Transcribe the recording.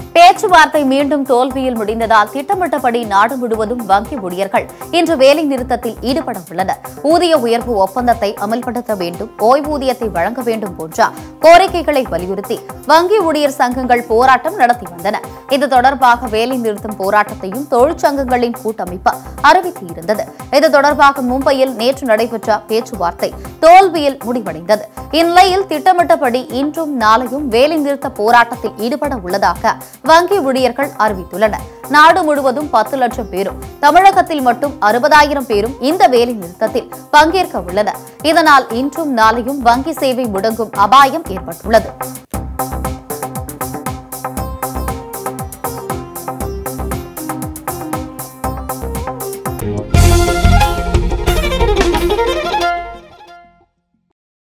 பேச்சுவார்த்தை மீண்டும் தோல்வியில் முடிந்ததால் திட்டமிட்டபடி நாடு முழுவதும் வங்கி ஊழியர்கள் இன்று வேலை நிறுத்தத்தில் ஈடுபட உள்ளனர் ஊதிய உயர்வு ஒப்பந்தத்தை அமல்படுத்த வேண்டும் ஓய்வூதியத்தை வழங்க வேண்டும் போன்ற கோரிக்கைகளை வலியுறுத்தி வங்கி ஊழியர் சங்கங்கள் போராட்டம் நடத்தி வந்தன இது தொடர்பாக வேலை நிறுத்தம் போராட்டத்தையும் தொழிற்சங்கங்களின் கூட்டமைப்பு அறிவித்து இருந்தது இது தொடர்பாக மும்பையில் நேற்று நடைபெற்ற பேச்சுவார்த்தை தோல்வியில் முடிவடைந்தது இந்நிலையில் திட்டமிட்டபடி இன்றும் நாளையும் வேலை நிறுத்த போராட்டத்தில் ஈடுபட உள்ளதாக வங்கி ஊழியர்கள் அறிவித்துள்ளனர் நாடு முழுவதும் பத்து லட்சம் பேரும் தமிழகத்தில் மட்டும் அறுபதாயிரம் பேரும் இந்த வேலை நிறுத்தத்தில் பங்கேற்க உள்ளனர் இதனால் இன்றும் நாளையும் வங்கி சேவை முடங்கும் அபாயம் ஏற்பட்டுள்ளது